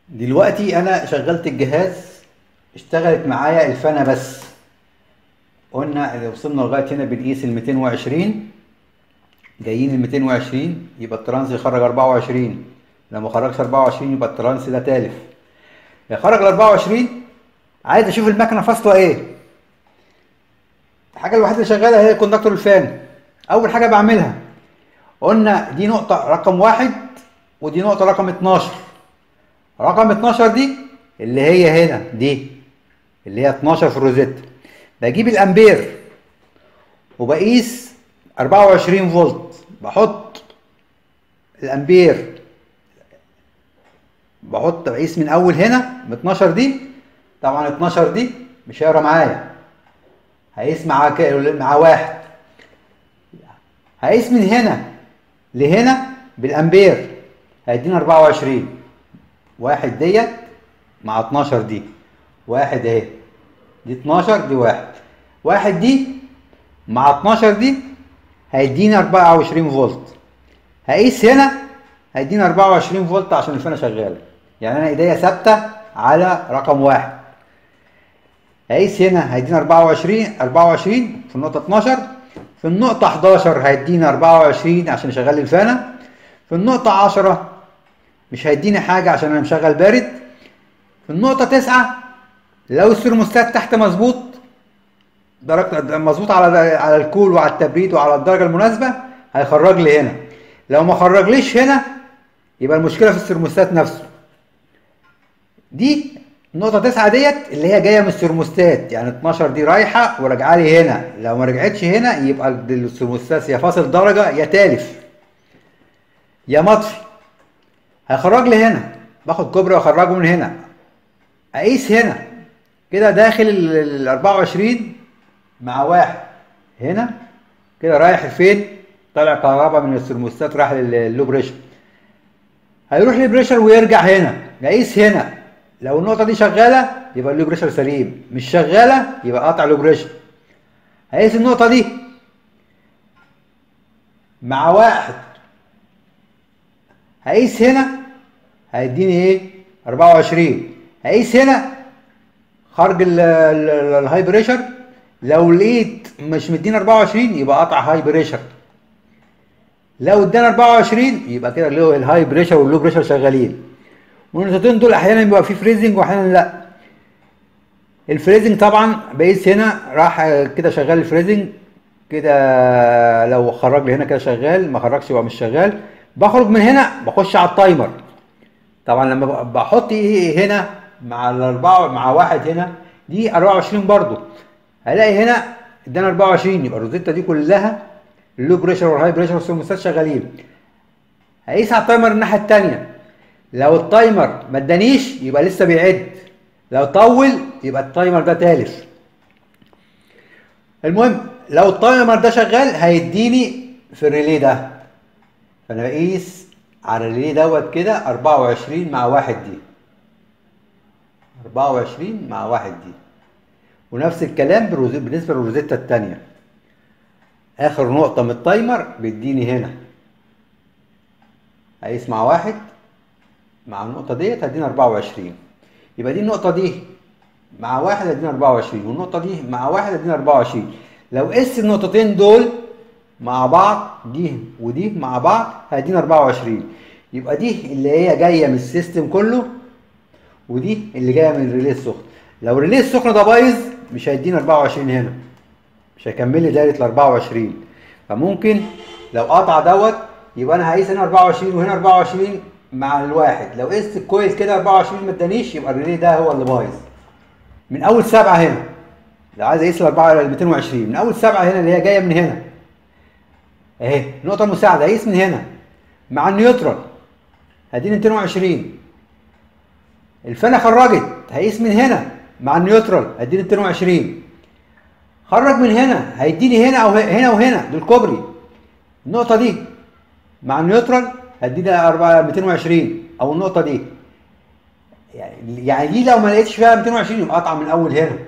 دلوقتي انا شغلت الجهاز اشتغلت معايا الفانة بس قلنا إذا وصلنا لغاية هنا بنقيس ال 220 جايين ال 220 يبقى الترانس يخرج 24 لو ما خرجش 24 يبقى الترانس ده تالف يخرج ال 24 عايز اشوف المكنة فاصلة ايه الحاجة الوحيدة اللي شغالة هي كوندكتور الفان أول حاجة بعملها قلنا دي نقطة رقم واحد ودي نقطة رقم 12 رقم 12 دي اللي هي هنا دي اللي هي 12 في الروزيتا بجيب الامبير وبقيس 24 فولت بحط الامبير بحط بقيس من اول هنا من 12 دي طبعا 12 دي مش هيقرا معايا هقيس مع ك... مع واحد هقيس من هنا لهنا بالامبير هيدينا 24 واحد ديت مع 12 دي واحد اهي دي 12 دي واحد واحد دي مع 12 دي هيديني 24 فولت هقيس هنا هيديني 24 فولت عشان الفانة شغالة يعني انا ايديا ثابتة على رقم واحد هقيس هنا هيدينا 24 24 في النقطة 12 في النقطة 11 هيدينا 24 عشان اشغل لي الفانة في النقطة 10 مش هيديني حاجة عشان انا مشغل بارد في النقطة 9 لو الثرموستات تحت مظبوط درجة مظبوط على على الكول وعلى التبريد وعلى الدرجة المناسبة هيخرج لي هنا لو ما خرجليش هنا يبقى المشكلة في الثرموستات نفسه دي النقطة 9 ديت اللي هي جاية من الثرموستات يعني 12 دي رايحة وراجعة لي هنا لو ما رجعتش هنا يبقى الثرموستات يا فاصل درجة يا تالف يا مطفي هيخرج لي هنا باخد كوبري واخرجه من هنا اقيس هنا كده داخل ال 24 مع واحد هنا كده رايح فين طالع كهرباء من الثرموستات راح لللو بريشر هيروح للبريشر ويرجع هنا اقيس هنا لو النقطه دي شغاله يبقى اللو بريشر سليم مش شغاله يبقى قطع لو بريشر هقيس النقطه دي مع واحد هقيس هنا هيديني ايه 24 هقيس هنا خرج الهاي بريشر لو لقيت مش مدينا 24 يبقى قطع هاي بريشر لو ادانا 24 يبقى كده اللي هو الهاي بريشر واللو بريشر شغالين والنقطتين دول احيانا بيبقى فيه فريزنج واحيانا لا الفريزنج طبعا بقيس هنا راح كده شغال الفريزنج كده لو خرج لي هنا كده شغال ما خرجش يبقى مش شغال بخرج من هنا بخش على التايمر طبعا لما بحط ايه هنا مع الاربعه مع واحد هنا دي 24 برضو هلاقي هنا ادانا 24 يبقى الروزيتا دي كلها اللو بريشر والهاي بريشر والثرموستات شغالين هقيس على التايمر الناحيه الثانيه لو التايمر ما ادانيش يبقى لسه بيعد لو طول يبقى التايمر ده تالف المهم لو التايمر ده شغال هيديني في الريلي ده فانا بقيس على الريلي دوت كده 24 مع واحد دي 24 مع واحد دي ونفس الكلام بالنسبه للروزيتا الثانيه اخر نقطه من التايمر بيديني هنا هقيس مع واحد مع النقطه ديت هدينا 24 يبقى دي النقطه دي مع واحد هدينا 24 والنقطه دي مع واحد هدينا 24 لو قست النقطتين دول مع بعض دي ودي مع بعض هدينا 24 يبقى دي اللي هي جايه من السيستم كله ودي اللي جايه من الريلي السخن لو الريلي السخن ده بايظ مش هيدينا 24 هنا مش هيكمل لي دايره ال 24 فممكن لو قطع دوت يبقى انا هقيس هنا 24 وهنا 24 مع الواحد لو قست الكويل كده 24 ما ادانيش يبقى الريلي ده هو اللي بايظ من اول سبعه هنا لو عايز اقيس ال 4 ال 220 من اول سبعه هنا اللي هي جايه من هنا اهي النقطه المساعده اقيس من هنا مع النيوترال هديني 220 الفانة خرجت هيقيس من هنا مع النيوترال هيديني 220 خرج من هنا هيديني هنا او هنا وهنا دول كوبري النقطة دي مع النيوترال هديني 220 او النقطة دي يعني يعني دي لو ما لقيتش فيها 220 يبقى قطعة من اول هنا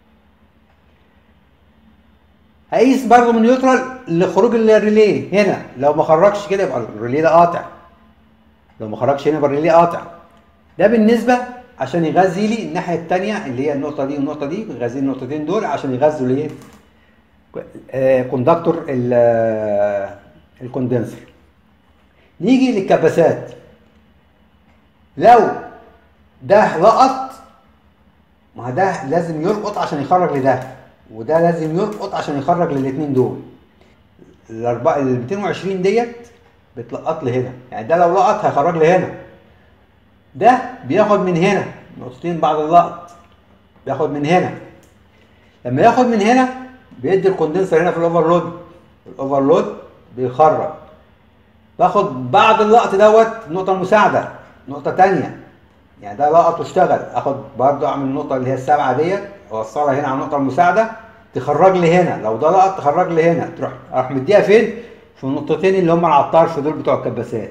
هقيس برضه من نيوترال لخروج الريلي هنا لو ما خرجش كده يبقى الريلي ده قاطع لو ما خرجش هنا يبقى الريلي قاطع ده بالنسبه عشان يغذي لي الناحيه الثانيه اللي هي النقطه دي والنقطه دي يغذي النقطتين دول عشان يغذوا الايه آه، كوندكتور ال- آه، الكوندنسر نيجي للكباسات لو ده لقط ما ده لازم يلقط عشان يخرج لده وده لازم يلقط عشان يخرج للاثنين دول الاربعه ال 220 ديت بتلقط لي هنا يعني ده لو لقط هيخرج لي هنا ده بياخد من هنا نقطتين بعد اللقط بياخد من هنا لما ياخد من هنا بيدي الكوندنسر هنا في الاوفرلود الاوفرلود بيخرج باخد بعد اللقط دوت نقطة مساعدة نقطة تانية يعني ده لقط واشتغل اخد برضه اعمل النقطة اللي هي السبعة ديت اوصلها هنا على النقطة المساعدة تخرج لي هنا لو ده لقط تخرج لي هنا تروح اروح مديها فين؟ في النقطتين اللي هم على الطرف دول بتوع الكباسات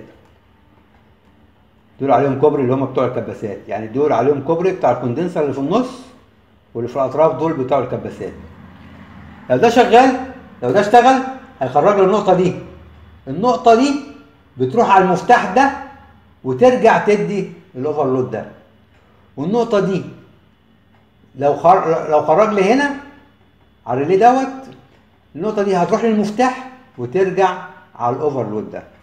دول عليهم كوبري اللي هم بتوع الكباسات يعني دول عليهم كوبري بتاع الكوندنسر اللي في النص واللي في الاطراف دول بتوع الكباسات لو ده شغال لو ده اشتغل هيخرج لي النقطة دي النقطة دي بتروح على المفتاح ده وترجع تدي الاوفرلود ده والنقطة دي لو خر... لو خرج لي هنا على الريلي دوت النقطة دي هتروح للمفتاح وترجع على الاوفرلود ده